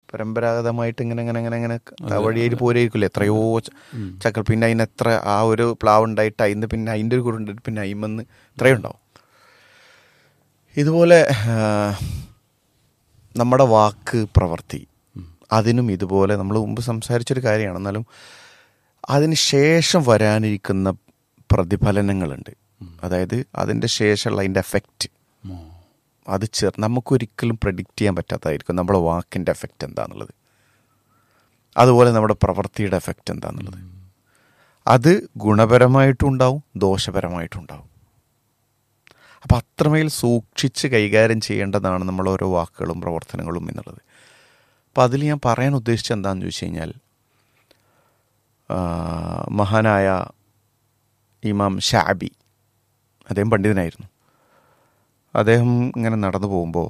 പരമ്പരാഗതമായിട്ട് ഇങ്ങനെ ഇങ്ങനെ ഇങ്ങനെ ഇങ്ങനെ വഴിയിൽ പോരേക്കില്ല എത്രയോ ച- ചക്കൾ പിന്നെ അതിന് എത്ര ആ ഒരു പ്ലാവ് ഉണ്ടായിട്ട് അതിന് പിന്നെ അതിൻ്റെ ഒരു കുറുണ്ട് പിന്നെ അയിമെന്ന് ഇത്രയും ഉണ്ടാവും ഇതുപോലെ ആ, നമ്മുടെ വാക്ക് പ്രവൃത്തി അതിനും ഇതുപോലെ നമ്മൾ മുമ്പ് സംസാരിച്ചൊരു കാര്യമാണ് എന്നാലും അതിന് ശേഷം വരാനിരിക്കുന്ന പ്രതിഫലനങ്ങളുണ്ട് അതായത് അതിൻ്റെ ശേഷമുള്ള അതിൻ്റെ എഫക്റ്റ് അത് ചെറു നമുക്കൊരിക്കലും പ്രഡിക്റ്റ് ചെയ്യാൻ പറ്റാത്തതായിരിക്കും നമ്മുടെ വാക്കിൻ്റെ എഫക്റ്റ് എന്താണെന്നുള്ളത് അതുപോലെ നമ്മുടെ പ്രവൃത്തിയുടെ എഫക്റ്റ് എന്താണെന്നുള്ളത് അത് ഗുണപരമായിട്ടും ഉണ്ടാവും ദോഷപരമായിട്ടും ഉണ്ടാവും അപ്പം അത്രമേൽ സൂക്ഷിച്ച് കൈകാര്യം ചെയ്യേണ്ടതാണ് നമ്മൾ ഓരോ വാക്കുകളും പ്രവർത്തനങ്ങളും എന്നുള്ളത് അപ്പം അതിൽ ഞാൻ പറയാൻ ഉദ്ദേശിച്ചത് എന്താണെന്ന് ചോദിച്ചു കഴിഞ്ഞാൽ ആ, മഹാനായ ഇമാം ഷാബി അദ്ദേഹം പണ്ഡിതനായിരുന്നു അദ്ദേഹം ഇങ്ങനെ നടന്നു പോകുമ്പോൾ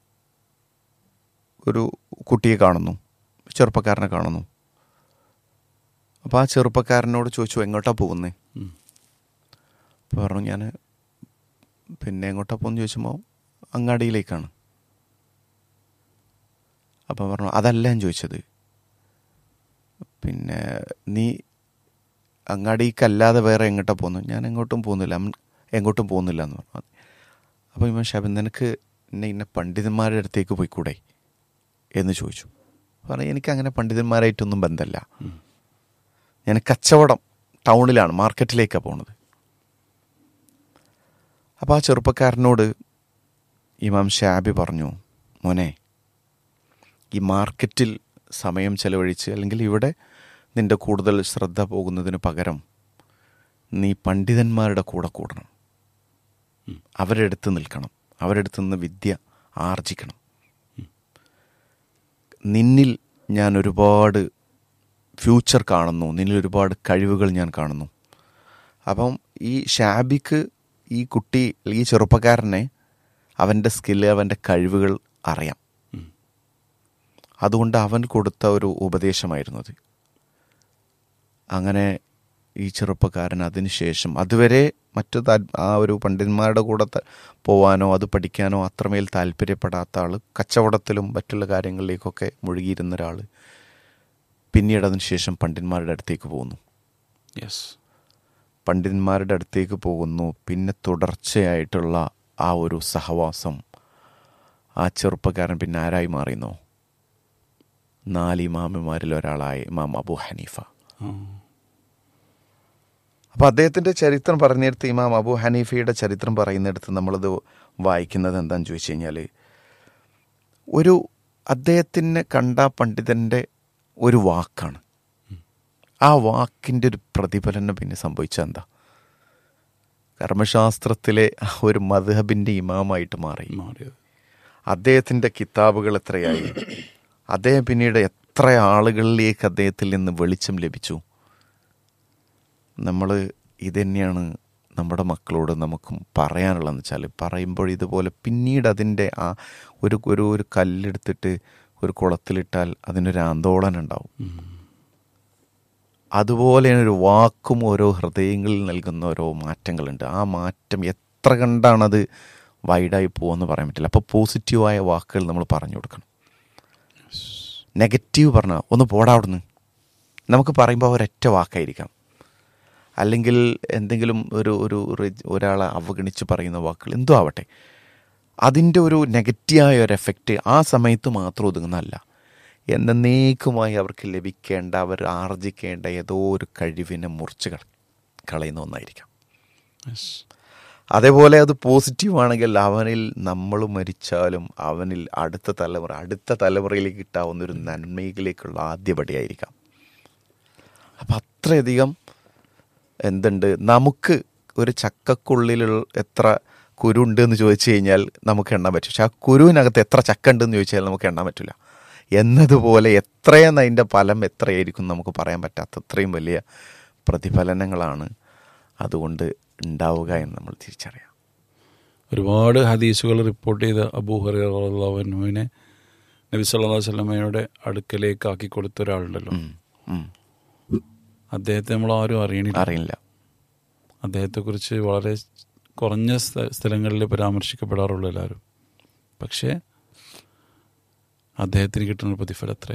ഒരു കുട്ടിയെ കാണുന്നു ചെറുപ്പക്കാരനെ കാണുന്നു അപ്പോൾ ആ ചെറുപ്പക്കാരനോട് ചോദിച്ചു എങ്ങോട്ടാ പോകുന്നേ അപ്പോൾ പറഞ്ഞു ഞാൻ പിന്നെ എങ്ങോട്ടാ പോകുന്നു ചോദിച്ചപ്പോൾ അങ്ങാടിയിലേക്കാണ് അപ്പം പറഞ്ഞു അതല്ല ഞാൻ ചോദിച്ചത് പിന്നെ നീ അങ്ങാടിക്കല്ലാതെ വേറെ എങ്ങോട്ടാ പോകുന്നു ഞാൻ എങ്ങോട്ടും പോകുന്നില്ല അം- എങ്ങോട്ടും പോകുന്നില്ല എന്ന് പറഞ്ഞു അപ്പോൾ ഇമാം ഷാബിൻ നിനക്ക് എന്നെ ഇന്ന പണ്ഡിതന്മാരുടെ അടുത്തേക്ക് പോയിക്കൂടെ എന്ന് ചോദിച്ചു പറഞ്ഞു എനിക്ക് അങ്ങനെ പണ്ഡിതന്മാരായിട്ടൊന്നും ബന്ധമല്ല ഞാൻ കച്ചവടം ടൗണിലാണ് മാർക്കറ്റിലേക്കാണ് പോണത് അപ്പോൾ ആ ചെറുപ്പക്കാരനോട് ഇമാം ഷാബി പറഞ്ഞു മോനെ ഈ മാർക്കറ്റിൽ സമയം ചെലവഴിച്ച് അല്ലെങ്കിൽ ഇവിടെ നിന്റെ കൂടുതൽ ശ്രദ്ധ പോകുന്നതിന് പകരം നീ പണ്ഡിതന്മാരുടെ കൂടെ കൂടണം അവരുടെ അടുത്ത് നിൽക്കണം അവരുടെ അടുത്ത് നിന്ന് വിദ്യ ആർജിക്കണം നിന്നിൽ ഞാൻ ഒരുപാട് ഫ്യൂച്ചർ കാണുന്നു നിന്നിൽ ഒരുപാട് കഴിവുകൾ ഞാൻ കാണുന്നു അപ്പം ഈ ഷാബിക്ക് ഈ കുട്ടി ഈ ചെറുപ്പക്കാരനെ അവൻ്റെ സ്കില്ല് അവൻ്റെ കഴിവുകൾ അറിയാം അതുകൊണ്ട് അവൻ കൊടുത്ത ഒരു ഉപദേശമായിരുന്നു അത് അങ്ങനെ ഈ ചെറുപ്പക്കാരൻ അതിനുശേഷം അതുവരെ മറ്റു താൽ- ആ ഒരു പണ്ഡിതന്മാരുടെ കൂടെ ത- പോവാനോ അത് പഠിക്കാനോ അത്രമേൽ താല്പര്യപ്പെടാത്ത ആൾ കച്ചവടത്തിലും മറ്റുള്ള കാര്യങ്ങളിലേക്കൊക്കെ മുഴുകിയിരുന്ന ഒരാൾ പിന്നീട് അതിനുശേഷം പണ്ഡിതന്മാരുടെ അടുത്തേക്ക് പോകുന്നു യെസ് പണ്ഡിതന്മാരുടെ അടുത്തേക്ക് പോകുന്നു പിന്നെ തുടർച്ചയായിട്ടുള്ള ആ ഒരു സഹവാസം ആ ചെറുപ്പക്കാരൻ പിന്നെ ആരായി മാറിയെന്നോ നാല് ഇമാമിമാരിൽ ഒരാളായ ഇമാം അബു ഹനീഫ അപ്പോൾ അദ്ദേഹത്തിൻ്റെ ചരിത്രം പറഞ്ഞെടുത്ത് ഇമാം അബു ഹനീഫയുടെ ചരിത്രം പറയുന്നിടത്ത് നമ്മളത് വായിക്കുന്നത് എന്താണെന്ന് ചോദിച്ചു കഴിഞ്ഞാൽ ഒരു അദ്ദേഹത്തിനെ കണ്ട പണ്ഡിതൻ്റെ ഒരു വാക്കാണ് ആ വാക്കിൻ്റെ ഒരു പ്രതിഫലനം പിന്നെ സംഭവിച്ചത് എന്താ കർമ്മശാസ്ത്രത്തിലെ ആ ഒരു മദ്ഹബിൻ്റെ ഇമാമായിട്ട് മാറി മാറിയത് അദ്ദേഹത്തിൻ്റെ കിതാബുകൾ എത്രയായി അദ്ദേഹം പിന്നീട് എത്ര ആളുകളിലേക്ക് അദ്ദേഹത്തിൽ നിന്ന് വെളിച്ചം ലഭിച്ചു നമ്മൾ ഇതുതന്നെയാണ് നമ്മുടെ മക്കളോട് നമുക്കും പറയാനുള്ളതെന്ന് വെച്ചാൽ പറയുമ്പോൾ ഇതുപോലെ പിന്നീട് അതിൻ്റെ ആ ഒരു ഒരു ഒരു കല്ലെടുത്തിട്ട് ഒരു കുളത്തിലിട്ടാൽ അതിനൊരു ആന്തോളനം ഉണ്ടാവും അതുപോലെ ഒരു വാക്കും ഓരോ ഹൃദയങ്ങളിൽ നൽകുന്ന ഓരോ മാറ്റങ്ങളുണ്ട് ആ മാറ്റം എത്ര കണ്ടാണത് വൈഡായി പോകുമെന്ന് പറയാൻ പറ്റില്ല അപ്പോൾ പോസിറ്റീവായ വാക്കുകൾ നമ്മൾ പറഞ്ഞു കൊടുക്കണം നെഗറ്റീവ് പറഞ്ഞാൽ ഒന്ന് പോടാ അവിടുന്ന് നമുക്ക് പറയുമ്പോൾ ഒരൊറ്റ വാക്കായിരിക്കാം അല്ലെങ്കിൽ എന്തെങ്കിലും ഒരു ഒരു റിജ്- ഒരാളെ അവഗണിച്ച് പറയുന്ന വാക്കുകൾ എന്തോ ആവട്ടെ അതിൻ്റെ ഒരു നെഗറ്റീവായ ഒരു എഫക്റ്റ് ആ സമയത്ത് മാത്രം ഒതുങ്ങുന്നതല്ല എന്നേക്കുമായി അവർക്ക് ലഭിക്കേണ്ട അവർ ആർജിക്കേണ്ട ഏതോ ഒരു കഴിവിനെ മുറിച്ച് കള- കളയുന്ന ഒന്നായിരിക്കാം യെസ് അതേപോലെ അത് പോസിറ്റീവ് ആണെങ്കിൽ അവനിൽ നമ്മൾ മരിച്ചാലും അവനിൽ അടുത്ത തലമുറ അടുത്ത തലമുറയിലേക്ക് കിട്ടാവുന്ന ഒരു നന്മയിലേക്കുള്ള ആദ്യപടിയായിരിക്കാം അപ്പം അത്രയധികം എന്തുണ്ട് നമുക്ക് ഒരു ചക്കക്കുള്ളിലുള്ള എത്ര കുരു ഉണ്ട് എന്ന് ചോദിച്ചു കഴിഞ്ഞാൽ നമുക്ക് എണ്ണാൻ പറ്റും പക്ഷെ ആ കുരുവിനകത്ത് എത്ര ചക്ക ഉണ്ടെന്ന് ചോദിച്ചാൽ നമുക്ക് എണ്ണാൻ പറ്റില്ല എന്നതുപോലെ എത്രയെന്ന് അതിൻ്റെ ഫലം എത്രയായിരിക്കും നമുക്ക് പറയാൻ പറ്റാത്ത അത്രയും വലിയ പ്രതിഫലനങ്ങളാണ് അതുകൊണ്ട് ഉണ്ടാവുക എന്ന് നമ്മൾ തിരിച്ചറിയാം ഒരുപാട് ഹദീസുകൾ റിപ്പോർട്ട് ചെയ്ത അബൂ ഹുറൈറഹുവിനെ നബി സല്ലല്ലാഹു അലൈഹി വസല്ലമയുടെ അടുക്കലേക്ക് ആക്കി കൊടുത്ത ഒരാളുണ്ടല്ലോ ഉം, ഉം. അദ്ദേഹത്തെ നമ്മൾ ആരും അറിയണില്ല അറിയില്ല അദ്ദേഹത്തെക്കുറിച്ച് വളരെ കുറഞ്ഞ സ്ഥ- സ്ഥലങ്ങളിൽ പരാമർശിക്കപ്പെടാറുള്ളൂ എല്ലാവരും പക്ഷേ അദ്ദേഹത്തിന് കിട്ടുന്ന പ്രതിഫലം എത്ര